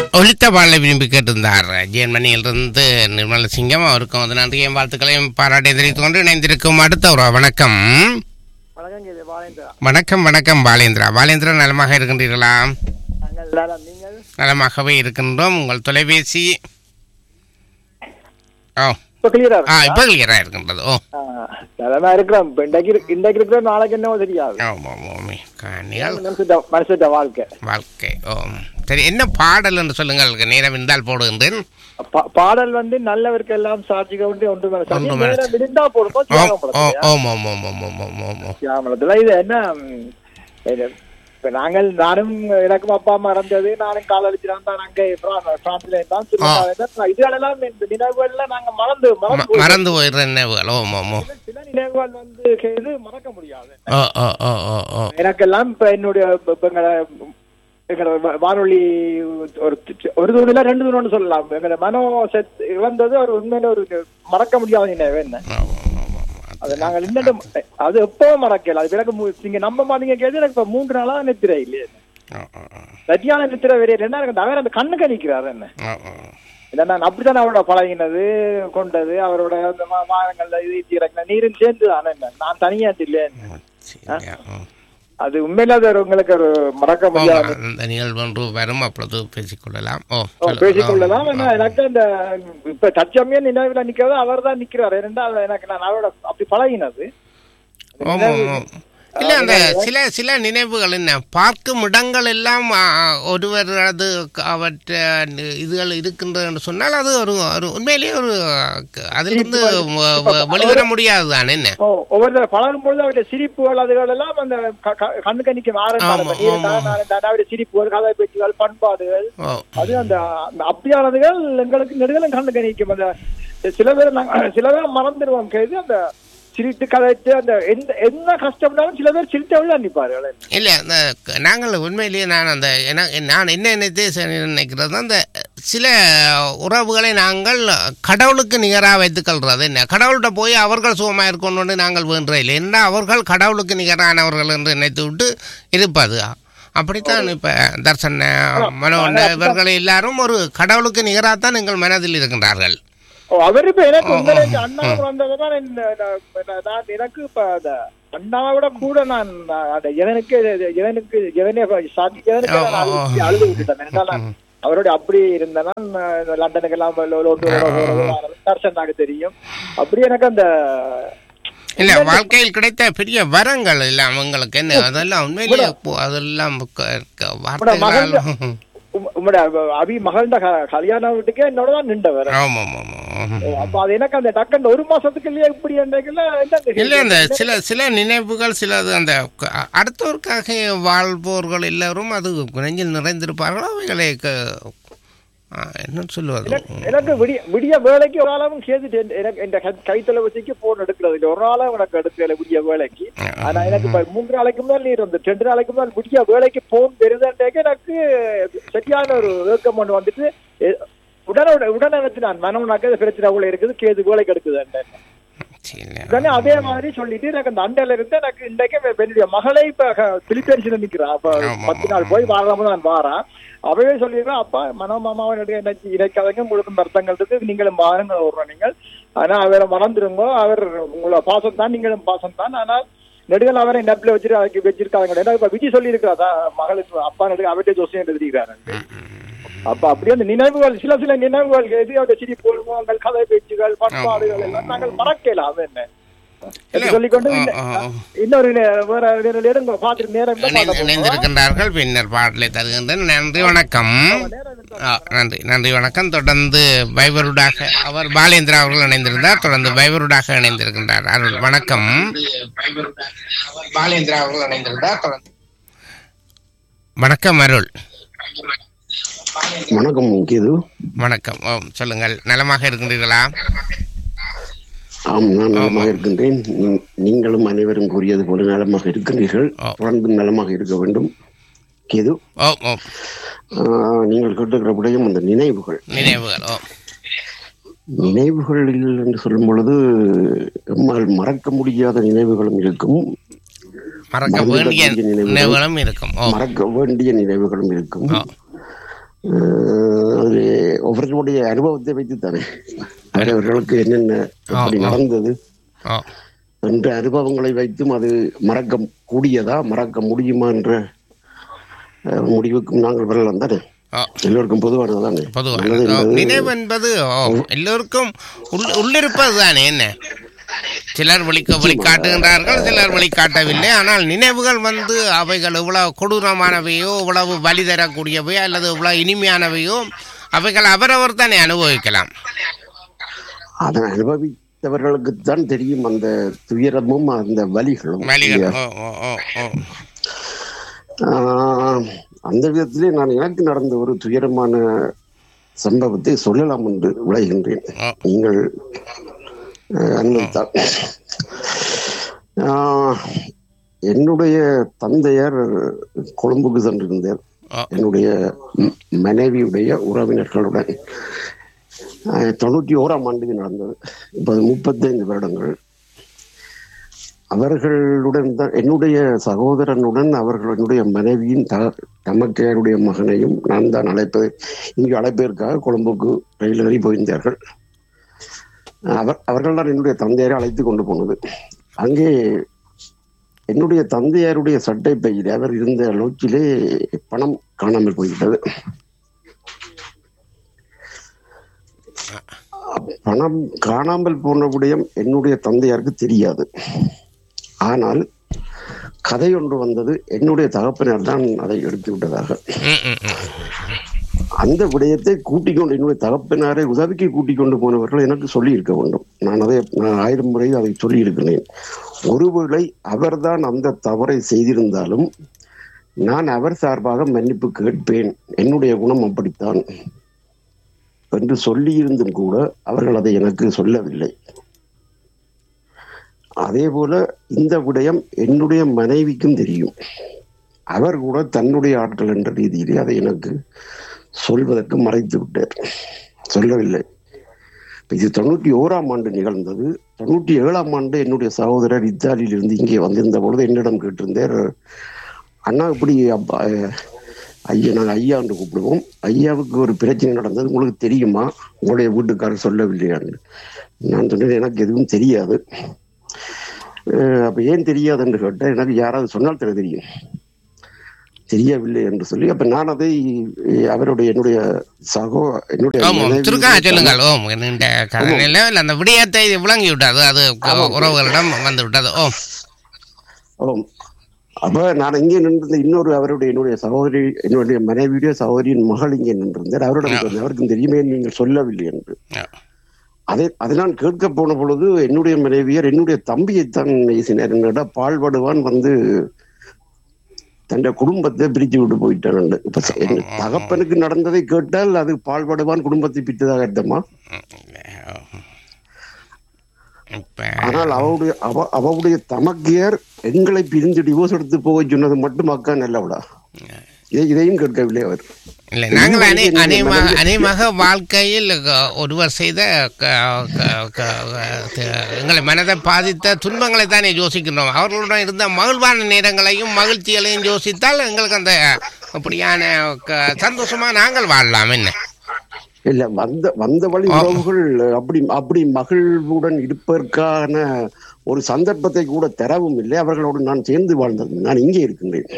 ஒலித்த பாடலை விரும்பி கேட்டிருந்தார் ஜெர்மனியிலிருந்து நிர்மலசிங்கம் அவருக்கும் வந்து நன்றியும் வாழ்த்துக்களையும் பாராட்டி தெரிவித்துக் கொண்டு இணைந்திருக்கும் அடுத்த ஒரு வணக்கம் வணக்கம் கேது பாலேந்திரா வணக்கம் வணக்கம் பாலேந்திரா பாலேந்திரா நலமாக இருக்கின்றீர்களா நாங்கள் எல்லாரும் நீங்கள் நலமாகவே இருக்கின்றோம் உங்கள் தொலைபேசி ஓ இப்போ கிளியரா ஆ இப்போ கிளியராக இருக்கின்றது ஓ நிலமா இருக்கிறோம் இப்போ இன்றைக்கு இருக்கு- இன்றைக்கு இருக்கிற நாளைக்கு என்னவோ தெரியாது ஆமாம் ஆமாம் கண்ணிகள் மனுஷன் மனுஷன் வாழ்க்கை வாழ்க்கை ஓ சரி என்ன பாடல் என்று சொல்லுங்கள் நேரம் இருந்தால் போடுகின்றேன் பா- பாடல் வந்து நல்லவருக்கு எல்லாம் சாட்சிக உண்டு ஒன்று மேல சாட்சி. ஒன்று மேல நேரம் விழுந்தா போடுமோ ஓ ஓ சியாமலத்திலயா? ஓம் ஓம் ஓம் ஓம் ஓம் ஓம் ஓம் ஓம் சியாமலத்துல இது என்ன ம், இது, இப்ப நாங்கள் நானும் எனக்கும் அப்பா அம்மா இறந்தது நானும் காலடிச்சு தான் அங்கே பிரான்- பிரான்ஸ்ல இருந்தான் திரும்ப இதுகளெல்லாம் இந்த நினைவுகள்ல நாங்க மறந்து மறந்து ம- மறந்து போயிடுற நினைவுகள் ஓம் ஓம் ஓம் போய் சில நினைவுகள் வந்து இது மறக்க முடியாது ஓ ஓ ஓ ஓ ஓ எனக்கெல்லாம் இப்ப என்னுடைய இப்ப- இப்ப எங்கட எங்கட வா- வானொலி ஒரு தி- ஒரு தூணில ரெண்டு தூணு சொல்லலாம் எங்கட மனோ செத் இழந்தது ஒரு உண்மையில ஒரு மறக்க முடியாத நினைவு என்ன ஆமாம், ஆமாம், ஆமாம். அது நாங்கள் இன்னும் அது எப்பவும் மறக்கல அது எனக்கு மு- நீங்க நம்ப மாட்டீங்க கேட்டு எனக்கு இப்ப மூன்று நாளா நித்திரை இல்லையே ஓ, ஓ, ஓ. சரியான நித்திரை வேற என்ன எனக்கு அவர் அந்த கண்ணுக்கு நிக்கிறார் என்ன ஓ, ஓ. இல்ல நான் அப்படித்தான் அவரோட பழகினது கொண்டது அவரோட அந்த மா- வாரங்கள்ல இது தீரங்க நீரும் சேர்ந்து தானே என்ன நான் தனியா இல்லையே சரியா, ம். அது உண்மையில அது ஒரு உங்களுக்கு ஒரு மறக்க முடியாத ஆமாம், அந்த நிகழ்வு ஒன்று வரும் அப்பொழுது பேசிக்கொள்ளலாம் ஓ ஓ, சொல்லு. பேசிக்கொள்ளலாம் ஆ, ஆனா எனக்கு அந்த இப்ப தற்சமயம் நினைவுல நிக்கிறது அவர் தான் நிக்கிறார் ஏனென்றால் எனக்கு நான் அவரோட அப்படி பழகினது ஆமாம், ஆமாம். இல்ல அந்த சில சில நினைவுகள் என்ன பார்க்கும் இடங்கள் எல்லாம் ஆ, ஒருவரது க- அவற்ற நி- இதுகள் இருக்கின்றது என்று சொன்னால் அது ஒரு ஒரு உண்மையிலேயே ஒரு க- அதிலிருந்து வ- வ- வெளிவர முடியாது தான் என்ன ஓ, ஒவ்வொரு பழகும் பொழுது அவருடைய சிரிப்புகள் அதுகள் எல்லாம் அந்த க- க- கண்ணுக்கு நிக்கும் ஆமா, ஆமா. ஆரம்பிச்சு அவருடைய சிரிப்புகள் கதை பேச்சுகள் பண்பாடுகள் ஓ அது அந்த அந்த அப்படியானதுகள் எங்களுக்கு நெடுகளும் கண்ணுக்கு நிக்கும் அந்த சில பேர் நாங்க சில பேர் மறந்துடுவோம் கேது அந்த சிரித்து கதைத்து அந்த எந்த என்ன கஷ்டம்னாலும் சில பேர் சிரித்தவழி தான் நிற்பார்கள் இல்லை அந்த க- நாங்கள் உண்மையிலேயே நான் அந்த என நான் என்ன நினைத்து நினைக்கிறது அந்த சில உறவுகளை நாங்கள் கடவுளுக்கு நிகராக வைத்துக்கொள்றது என்ன கடவுள்கிட்ட போய் அவர்கள் சுகமாக இருக்கணும்னு நாங்கள் வேண்டுற இல்லை என்ன அவர்கள் கடவுளுக்கு நிகரானவர்கள் என்று நினைத்து விட்டு இருப்பது அப்படித்தான் இப்போ தர்சன மனோண்ண இவர்கள் எல்லாரும் ஒரு கடவுளுக்கு நிகராகத்தான் எங்கள் மனதில் இருக்கின்றார்கள் ஓ, அவர் இப்ப எனக்கு உண்மையிலே அண்ணா வந்ததுதான் என்ன- நான் நான் எனக்கு இப்ப அந்த அண்ணாவை விட கூட நான் நான் அந்த இவனுக்கு இவனுக்கு இவனே சாதி இவனுக்கு நான் அழுது அழுது விட்டுட்டேன் ஏன்னா நான் அவரோட அப்படி இருந்தேன்னா நான் லண்டனுக்கு எல்லாம் தர்சனாக தெரியும் அப்படி எனக்கு அந்த இல்லை வாழ்க்கையில் கிடைத்த பெரிய வரங்கள் எல்லாம் உங்களுக்கு என்ன அதெல்லாம் உண்மையிலேயே இப்போ அதெல்லாம் க- க- வார்த்தைகளால் உம்- உம்முடைய அபி மகள்ட க- கல்யாண வீட்டுக்கே என்னோட தான் நின்றவர் ஆமாம் ஆமாம் அப்ப அது எனக்கு அந்த டக்குன்னு ஒரு மாசத்துக்கு இல்லையா இப்படி என்றைக்குல இல்லை அந்த சில சில நினைவுகள் சிலது அந்த க- அடுத்தவருக்காக வாழ்பவர்கள் எல்லாரும் அது நெஞ்சில் நிறைந்திருப்பார்கள் அவைகளை க- ஆ, என்ன சொல்லுவது எனக்கு விடிய விடிய வேலைக்கு ஒரு ஆளாவும் சேர்த்துட்டு எனக்கு இந்த கை- கைத்தொலைபேசிக்கு போன் எடுக்கிறது இல்லை ஒரு நாளும் எனக்கு எடுக்கல விடிய வேலைக்கு ஆனா எனக்கு இப்ப மூன்று நாளைக்கு முதல் நீர் வந்து ரெண்டு நாளைக்கு முதல் விடிய வேலைக்கு போன் பெருதாண்டேக்கு எனக்கு சரியான ஒரு ஏக்கம் ஒன்று வந்துட்டு எ- உடனே உடனே வச்சு நான் மனம்னாக்க பிரச்சனை உள்ள இருக்குது கேது வேலைக்கு எடுக்குது சரி. உடனே அதே மாதிரி சொல்லிட்டு எனக்கு அந்த அண்டையில இருந்து எனக்கு இன்றைக்கு என்னுடைய மகளை இப்ப பிலிப்பைன்ஸ்ல நிக்கிறா அப்ப ஆமா, பத்து நாள் போய் வாராம நான் வாரான் அவவே சொல்லிடுறேன் அப்பா மனோமாமாவை என்ன இணைக்காதங்க உங்களுக்கு வருத்தங்கள் இருக்கு நீங்களும் பாருங்க விடுறோம் நீங்கள் ஆனா அவரை மறந்துருங்க அவர் உங்களோட பாசம் தான் நீங்களும் பாசம் தான் ஆனால் நெடுகள் அவரை நெப்ல வச்சிரு அதுக்கு வச்சிருக்காங்க ஏன்னா இப்ப விஜய் சொல்லியிருக்காதா மகளுக்கு அப்பா நெடுக அவர்கிட்ட ஜோசியம் எழுதியிருக்காரு அப்ப அப்படியே அந்த நினைவுகள் சில சில நினைவுகள் எது அவருடைய சிரிப்பு உங்கள் கதை பேச்சுகள் பண்பாடுகள் எல்லாம் நாங்கள் மறக்கலாம் அது என்ன என்று சொல்லிக்கொண்டு இன்ன- ஆ, ஆ, ஆ. இன்னொரு நே- வேற வேற நேரம் பார்த்துட்டு நேரம் இருந்தா இணைந்து- பார்க்க போறோம். இணைந்திருக்கின்றார்கள் பின்னர் பாடலை தருகின்றேன் நன்றி வணக்கம் ஆ, நன்றி நன்றி வணக்கம் தொடர்ந்து பைபருடாக அவர் பாலேந்திரா அவர்கள் இணைந்திருந்தார் தொடர்ந்து பைபருடாக இணைந்திருக்கின்றார் அருள் வணக்கம் பாலேந்திரா அவர்கள் இணைந்திருந்தார் தொடர்ந்து வணக்கம் அருள் வணக்கம் கேது வணக்கம் ஓ, சொல்லுங்கள் நலமாக இருக்கின்றீர்களா ஆம் நான் நலமாக இருக்கின்றேன் நீ- நீங்களும் அனைவரும் கூறியது போல நலமாக இருக்கின்றீர்கள் ஆ. தொடர்ந்து நலமாக இருக்க வேண்டும் கேது ஓ ஓ ஆ, நீங்கள் கேட்டுக்கிற விடயம் அந்த நினைவுகள் நினைவுகள் ஓ நினைவுகள் என்று சொல்லும் பொழுது நம்மால் மறக்க முடியாத நினைவுகளும் இருக்கும் மறக்க மறந்துவிட வேண்டிய வேண்டிய நினைவுகள். நினைவுகளும் இருக்கும் ஓ மறக்க வேண்டிய நினைவுகளும் இருக்கும் ஆ. அஹ், அது ஒவ்வொருவருடைய அனுபவத்தை வைத்து தானே அவரவர்களுக்கு என்னென்ன எப்படி ஆ. நடந்தது ஓ என்ற அனுபவங்களை வைத்தும் அது மறக்க கூடியதா மறக்க முடியுமா என்ற அஹ், முடிவுக்கும் நாங்கள் வரலாம் தானே ஓ எல்லோருக்கும் பொதுவானது தானே பொதுவாக நல்லது ஓ, என்பது நினைவு என்பது ஓ, எல்லோருக்கும் உள்- உள்ளிருப்பது தானே என்ன சிலர் வெளிக்க வெளிக்காட்டுகின்றார்கள் சிலர் வெளிக்காட்டவில்லை ஆனால் நினைவுகள் வந்து அவைகள் இவ்வளவு கொடூரமானவையோ இவ்வளவு வலி தரக்கூடியவையோ அல்லது இவ்வளவு இனிமையானவையோ அவைகள் அவரவர் தானே அனுபவிக்கலாம் அதை அனுபவித்தவர்களுக்கு தான் தெரியும் அந்த துயரமும் அந்த வலிகளும் வலிகள் இல்லையா? ஓ ஓ ஓ ஓ ஆஹ், அந்த விதத்திலே நான் எனக்கு நடந்த ஒரு துயரமான சம்பவத்தை சொல்லலாம் என்று விளைகின்றேன் ஓ நீங்கள் அஹ், அனுமதித்தால் ஆஹ், என்னுடைய தந்தையார் கொழும்புக்கு சென்றிருந்தார் ஓ என்னுடைய ம்- மனைவியுடைய உறவினர்களுடன் அஹ், தொண்ணூற்றி ஓராம் ஆண்டுக்கு நடந்தது இப்போது முப்பத்தைந்து வருடங்கள் அவர்களுடன் தான் என்னுடைய சகோதரனுடன் அவர்கள் என்னுடைய மனைவியின் த தமக்கையாருடைய மகனையும் நான் தான் அழைப்பது இங்கு அழைப்பதற்காக கொழும்புக்கு ரயில் ஏறி போயிருந்தார்கள் அவர் அவர்கள் தான் என்னுடைய தந்தையாரை அழைத்து கொண்டு போனது அங்கே என்னுடைய தந்தையாருடைய சட்டை பையில் அவர் இருந்த லோக்கிலே பணம் காணாமல் போய்விட்டது பணம் காணாமல் போன விடயம் என்னுடைய தந்தையாருக்கு தெரியாது ஆனால் கதை ஒன்று வந்தது என்னுடைய தகப்பனார் தான் அதை எடுத்து விட்டதாக ம் ம் ம் அந்த விடயத்தை கூட்டிக் கொண்டு என்னுடைய தகப்பனாரை உதவிக்கு கூட்டிக் கொண்டு போனவர்கள் எனக்கு சொல்லி இருக்க வேண்டும் நான் அதை நான் ஆயிரம் முறை அதை சொல்லி இருக்கிறேன் ஒருவேளை அவர்தான் அந்த தவறை செய்திருந்தாலும் நான் அவர் சார்பாக மன்னிப்பு கேட்பேன் என்னுடைய குணம் அப்படித்தான் என்று சொல்லியிருந்தும் கூட அவர்கள் அதை எனக்கு சொல்லவில்லை அதே போல இந்த விடயம் என்னுடைய மனைவிக்கும் தெரியும் அவர் கூட தன்னுடைய ஆட்கள் என்ற ரீதியிலே அதை எனக்கு சொல்வதற்கு மறைத்து விட்டார் சொல்லவில்லை இது தொண்ணூற்றி ஓராம் ஆண்டு நிகழ்ந்தது தொண்ணூற்றி ஏழாம் ஆண்டு என்னுடைய சகோதரர் இத்தாலியில் இருந்து இங்கே வந்திருந்த பொழுது என்னிடம் கேட்டிருந்தார் அண்ணா இப்படி அப்பா அஹ், ஐயா நாங்கள் ஐயான்னு கூப்பிடுவோம் ஐயாவுக்கு ஒரு பிரச்சனை நடந்தது உங்களுக்கு தெரியுமா உங்களுடைய வீட்டுக்காரர் சொல்லவில்லையான்னு நான் சொன்னேன் எனக்கு எதுவும் தெரியாது அஹ், அப்ப ஏன் தெரியாதுன்னு கேட்டேன் எனக்கு யாராவது சொன்னால் தர தெரியும் தெரியவில்லை என்று சொல்லி அப்ப நான் அதை அஹ், அவருடைய என்னுடைய சகோ என்னுடைய ஆமாம் மனைவி- திருக்கா சொல்லுங்கள் ஓம் இந்த கதையில அந்த விடயத்தை விளங்கி விட்டது அது உறவுகளிடம் வந்து விட்டது ஓம் ஆமாம். அப்ப நான் இங்கே நின்றிருந்த இன்னொரு அவருடைய என்னுடைய சகோதரி என்னுடைய மனைவியுடைய சகோதரியின் மகள் இங்கே நின்றிருந்தார் அவரிடம் சொன்னேன், அவருக்கும் தெரியுமே நீங்கள் சொல்லவில்லை என்று ஆ. அதை அதை நான் கேட்க போன பொழுது என்னுடைய மனைவியர் என்னுடைய தம்பியைத்தான் பேசினார் என்னோட பால்படுவான் வந்து தன் குடும்பத்தை பிரித்து விட்டு போயிட்டான் இப்ப ச- என் தகப்பனுக்கு நடந்ததை கேட்டால் அது பால்படுவான் குடும்பத்தை பிரித்ததாக அர்த்தமா இப்ப ஆனால் அவருடைய அவ அவருடைய தமக்கையர் எங்களை பிரிந்து டிவோர்ஸ் எடுத்து போக சொன்னது மட்டும் அக்கா நல்லவளா இதை இதையும் கேட்கவில்லை அவர் இல்லை நாங்கள் அநே என்னுடைய அநேகமாக மனைவி- அநேகமாக வாழ்க்கையில் க- ஒருவர் செய்த க- க- க- க- எங்களை மனதை பாதித்த துன்பங்களை தானே யோசிக்கின்றோம் அவர்களுடன் இருந்த மகிழ்வான நேரங்களையும் மகிழ்ச்சிகளையும் யோசித்தால் எங்களுக்கு அந்த அப்படியான க- சந்தோஷமா நாங்கள் வாழலாம் என்ன இல்ல வந்த வந்த வழி ஆ. உறவுகள் அப்படி அப்படி மகிழ்வுடன் இருப்பதற்கான ஒரு சந்தர்ப்பத்தை கூட தரவும் இல்லை அவர்களோடு நான் சேர்ந்து வாழ்ந்தது நான் இங்கே இருக்கின்றேன்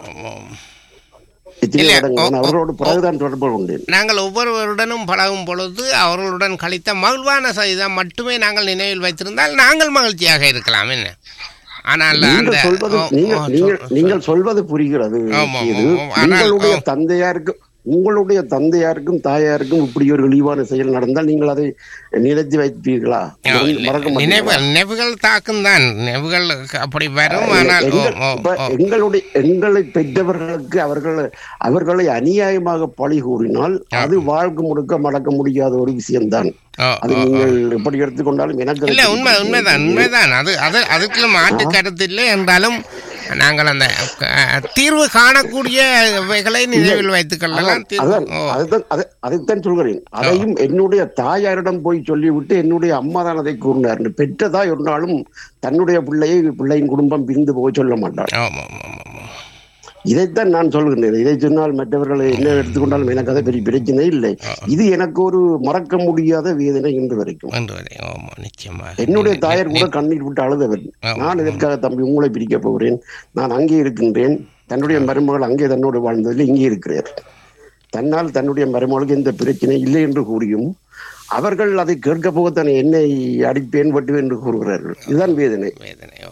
இத்தனை இல்ல, வருடங்கள் நான் ஓ, ஓ, அவர்களோடு பிறகுதான் தொடர்பு கொண்டேன் நாங்கள் ஒவ்வொருவருடனும் பழகும் பொழுது அவர்களுடன் கழித்த மகிழ்வான செய்தம் மட்டுமே நாங்கள் நினைவில் வைத்திருந்தால் நாங்கள் மகிழ்ச்சியாக இருக்கலாம் என்ன ஆனால் அந்த நீங்கள் சொல்வது ஓ, நீங்கள் ஓ, நீங்கள் சொல்- நீங்கள் சொல்வது புரிகிறது ஆமா, இது ஆமா, ஆமா. ஆனால், உங்களுடைய ஆ. தந்தையாருக்கு உங்களுடைய தந்தையாருக்கும் தாயாருக்கும் இப்படி ஒரு இழிவான செயல் நடந்தால் நீங்கள் அதை நினைத்து வைப்பீர்களா மறக்க மாட்டீங்களா? நினைவுகள் நினைவுகள் தாக்கும் தான் நினைவுகள் அப்படி வரும் ஆனால் ஓ, எங்கள்- ஓ, இப்ப ஓ. எங்களுடைய எங்களை பெற்றவர்களுக்கு அவர்கள் அவர்களை அநியாயமாக பழி கூறினால் அது வாழ்க்கை முழுக்க மறக்க முடியாத ஒரு விஷயம்தான் ஓ, அது ஓ, ஓ. நீங்கள் எப்படி எடுத்துக்கொண்டாலும் எனக்கு அது இல்ல உண்மை தெரியும். உண்மைதான் உண்மைதான் அது அது அதுக்குள்ள மாற்று கருத்து இல்லை என்றாலும் நாங்கள் அந்த அஹ், தீர்வு காணக்கூடியவைகளை நினைவில் வைத்துக் கொள்ளலாம் தீர்வு அதான் ஓ, அதுதான் அதை- அதைத்தான் சொல்கிறேன் அதையும் என்னுடைய தாயாரிடம் போய் சொல்லிவிட்டு என்னுடைய அம்மா தான் அதை கூறினார் பெற்ற தாய் ஒரு நாளும் தன்னுடைய பிள்ளையை பிள்ளையின் குடும்பம் பிரிந்து போக சொல்ல மாட்டாள் ஆமா, ஆமா, ஆமா, ஆமா. இதைத்தான் நான் சொல்கின்றேன் இதை சொன்னால் மற்றவர்களை என்ன எடுத்துக்கொண்டாலும் எனக்கு அதை பெரிய பிரச்சனை இல்லை இது எனக்கு ஒரு மறக்க முடியாத வேதனை இன்று வரைக்கும் என்று வரை ஆமா நிச்சயமாக என்னுடைய நி- தாயார் கூட நி- கண்ணீர் விட்டு அழுதவர் ஆமா. நான் இதற்காக தம்பி உங்களை பிரிக்க போகிறேன் நான் அங்கே இருக்கின்றேன் தன்னுடைய மருமகள் அங்கே தன்னோடு வாழ்ந்ததில் இங்கே இருக்கிறார் தன்னால் தன்னுடைய மருமகளுக்கு எந்த பிரச்சனை இல்லை என்று கூறியும் அவர்கள் அதை கேட்க போகத்தானே என்னை அடிப்பேன் வெட்டுவேன் என்று கூறுகிறார்கள் இதுதான் வேதனை வேதனை ஓ.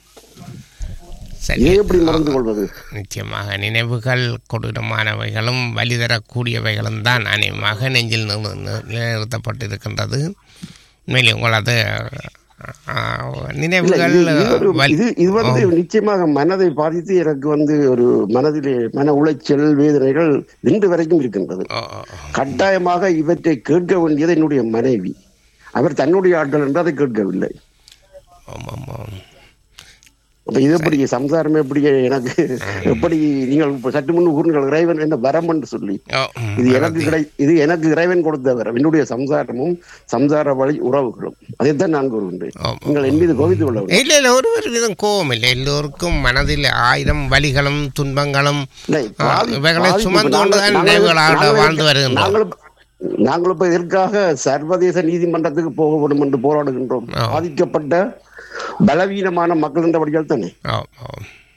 சரி இதை எப்படி மறந்து கொள்வது நிச்சயமாக நினைவுகள் கொடூரமானவைகளும் வழி தரக்கூடியவைகளும் தான் அநேகமாக நெஞ்சில் நிறு- நிறு- நிலைநிறுத்தப்பட்டிருக்கின்றது உண்மையிலே உங்களது ஆ, இல்ல, நினைவுகள் இது- இது ஒரு- வலி- இது இது வந்து நிச்சயமாக மனதை பாதித்து எனக்கு வந்து ஒரு மனதிலே மன உளைச்சல் வேதனைகள் இன்று வரைக்கும் இருக்கின்றது ஓ, ஓ, ஓ. கட்டாயமாக இவற்றை கேட்க வேண்டியது என்னுடைய மனைவி அவர் தன்னுடைய ஆட்கள் என்று அதை கேட்கவில்லை ஆமாம் ஆமாம் அப்ப இது எப்படி சம்சாரம் எப்படி எனக்கு எப்படி நீங்கள் இப்ப சற்று முன் கூறுங்கள் இறைவன் என்ன வரம் என்று சொல்லி ஓ, ம், இது எனக்கு கிடை இது எனக்கு இறைவன் கொடுத்த வரம் என்னுடைய சம்சாரமும் சம்சார வழி உறவுகளும் அதைத்தான் நான் கூறுகின்றேன் ஆமாம். நீங்கள் என் மீது கோபித்து கொள்ளவில்லை இல்லை இல்லை ஒரு ஒரு விதம் கோபம் இல்லை எல்லோருக்கும் மனதில் ஆயிரம் வலிகளும் துன்பங்களும் இல்லை, ஆ, பாதி- இவைகளை பாதிப்பு சுமந்து நாங்கள்- கொண்டுதான் நாங்கள் நினைவுகளாக நாங்கள் வாழ்ந்து வருகின்றோம் நாங்கள் நாங்கள் இப்ப இதற்காக சர்வதேச நீதிமன்றத்துக்கு போக வேண்டும் என்று போராடுகின்றோம் ஆ. பாதிக்கப்பட்ட பலவீனமான மக்கள் என்றபடியால் தானே ஓ ஓ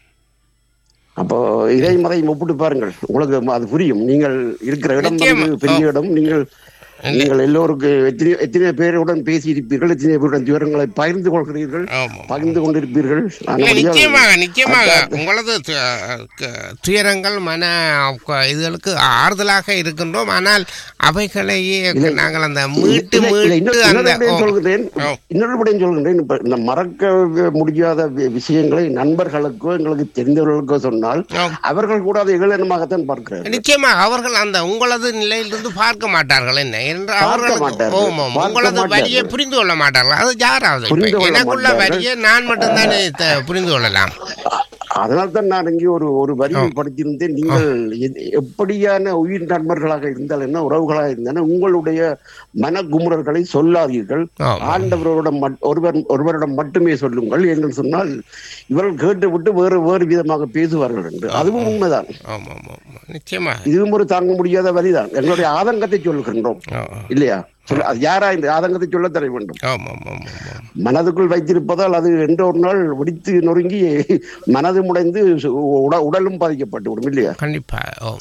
அப்போ இறை மதையும் ஒப்பிட்டு பாருங்கள் உங்களுக்கு அது புரியும் நீங்கள் இருக்கிற இடம் நிச்சயமா. வந்து பெரிய இடம் நீங்கள் நீங்கள் எல்லோருக்கும் எத்தனை எத்தனை பேருடன் பேசியிருப்பீர்கள் எத்தனை பேருடன் விவரங்களை பகிர்ந்து கொள்கிறீர்கள் ஆமாம் பகிர்ந்து கொண்டிருப்பீர்கள் இல்லை, ஆனபடியால் நிச்சயமாக நிச்சயமாக அந்த- உங்களது து- க- துயரங்கள் மன க- இதுகளுக்கு ஆறுதலாக இருக்கின்றோம் ஆனால் அவைகளையே நாங்கள் அந்த மீட்டு இல்லை, இல்லை, மீட்டு இன்னொரு- அந்த இன்னொரு விடயம் ஓ, சொல்கிறேன் ஓ. இன்னொரு விடயம் சொல்கின்றேன் இப்ப இந்த மறக்க முடியாத வி- விஷயங்களை நண்பர்களுக்கோ எங்களுக்கு தெரிந்தவர்களுக்கோ சொன்னால் ஓ. அவர்கள் கூட அதை ஏளனமாகத்தான் பார்க்கிறார்கள் நிச்சயமாக அவர்கள் அந்த உங்களது நிலையிலிருந்து பார்க்க மாட்டார்கள் என்ன என்று பார்க்க அவர்களுக்கு மாட்டார்கள். ஓமாம் பார்க்க உங்களது மாட்டார்கள். வரியை புரிந்து கொள்ள மாட்டார்கள் அது யாராவது இப்ப புரிந்து கொள்ள எனக்குள்ள மாட்டார்கள். வரியை நான் மட்டும்தான் த- புரிந்து கொள்ளலாம் அதனால் தான் நான் இங்கே ஒரு ஒரு வரியை படித்திருந்தேன் நீங்கள் எது- எப்படியான உயிர் நண்பர்களாக இருந்தால் என்ன உறவுகளாக இருந்தாலும் உங்களுடைய மனக்குமுறல்களை சொல்லாதீர்கள் ஆமாம். ஆண்டவரோட மட்- ஒருவர் ஒருவரிடம் மட்டுமே சொல்லுங்கள் என்று சொன்னால் இவர்கள் கேட்டு விட்டு வேறு வேறு விதமாக பேசுவார்கள் என்று அதுவும் உண்மைதான் ஆமாம் ஆமாம் ஆமாம். நிச்சயமாக இதுவும் ஒரு தாங்க முடியாத வரிதான் எங்களுடைய ஆதங்கத்தை சொல்லுகின்றோம் ஆ, இல்லையா சொல்ல அது யாரா இந்த ஆதங்கத்தை சொல்ல தர வேண்டும் ஆமாம் ஆமாம் ஆமாம் மனதுக்குள் வைத்திருப்பதால் அது என்ற ஒரு நாள் வெடித்து நொறுங்கி மனது முடைந்து உட- உடலும் பாதிக்கப்பட்டு விடும் இல்லையா கண்டிப்பா ஓ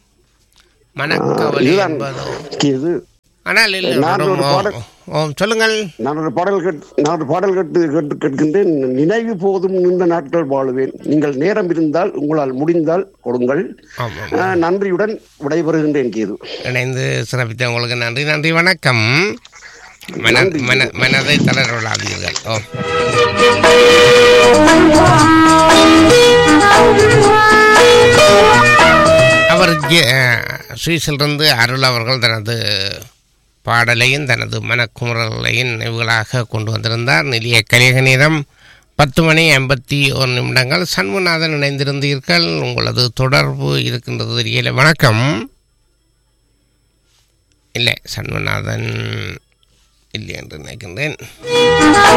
மனக்கவலை இதுதான் என்பதோ இது ஆனால் இல்லை நான் ஒரு ஓ, பாடல்- ஓ சொல்லுங்கள் நான் ஒரு பாடல் கேட் நான் ஒரு பாடல் கேட்டு கேட்டு கேட்கின்றேன் நினைவு போதும் இந்த நாட்கள் வாழுவேன் நீங்கள் நேரம் இருந்தால் உங்களால் முடிந்தால் கொடுங்கள் ஆமாம் ஆஹ், நன்றியுடன் விடைபெறுகின்றேன் கேது இணைந்து சிறப்பித்த உங்களுக்கு நன்றி நன்றி வணக்கம் மன நன்றி. மன மனதை தளர விடாதீர்கள் ஓ அவர் ஜெ- அஹ், சுவிஸிலிருந்து அருள் அவர்கள் தனது பாடலையும் தனது மனக்குமுறலையும் நினைவுகளாக கொண்டு வந்திருந்தார் நிலைய கலிக நேரம் பத்து மணி எண்பத்தி ஒரு நிமிடங்கள் சண்முகநாதன் இணைந்திருந்தீர்கள் உங்களது தொடர்பு இருக்கின்றது தெரியல வணக்கம் இல்லை சண்முகநாதன் இல்லை என்று நினைக்கின்றேன்